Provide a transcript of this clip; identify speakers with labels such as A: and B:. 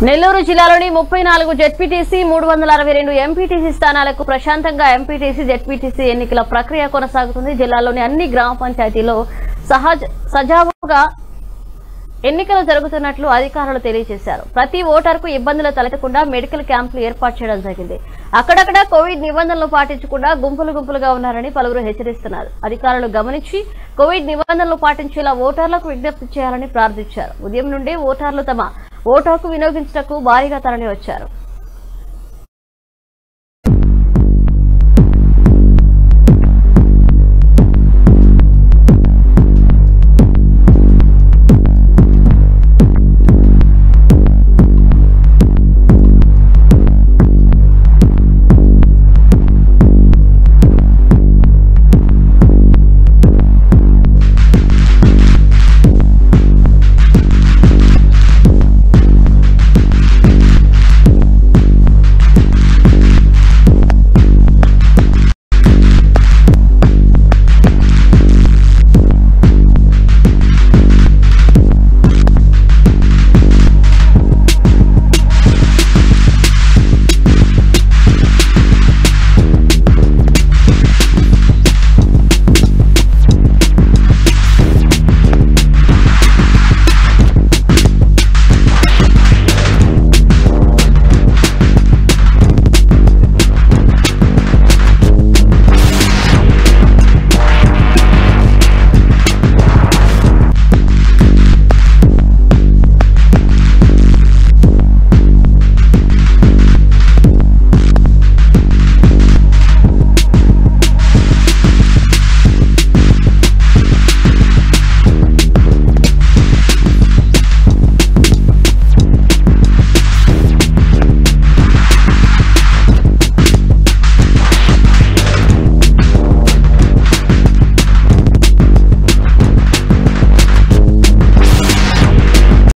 A: నెల్లూరు జిల్లాలోని ముప్పై నాలుగు జెడ్పీటీసీ మూడు వందల అరవై రెండు ఎంపీటీసీ స్థానాలకు ప్రశాంతంగా ఎంపీటీసీ జెడ్పీటీసీ ఎన్నికల ప్రక్రియ కొనసాగుతుంది జిల్లాలోని అన్ని గ్రామ పంచాయతీలో సహజ సజావుగా ఎన్నికలు జరుగుతున్నట్లు అధికారులు తెలియజేశారు ప్రతి ఓటర్కు ఇబ్బందులు తలెత్తకుండా మెడికల్ క్యాంపులు ఏర్పాటు చేయడం జరిగింది అక్కడక్కడ కోవిడ్ నిబంధనలు పాటించకుండా గుంపులు గుంపులుగా ఉన్నారని పలువురు హెచ్చరిస్తున్నారు అధికారులు గమనించి కోవిడ్ నిబంధనలు పాటించేలా ఓటర్లకు విజ్ఞప్తి చేయాలని ప్రార్థించారు ఉదయం నుండి ఓటర్లు తమ ఓటు హక్కు వినియోగించటకు భారీగా తరలి వచ్చారు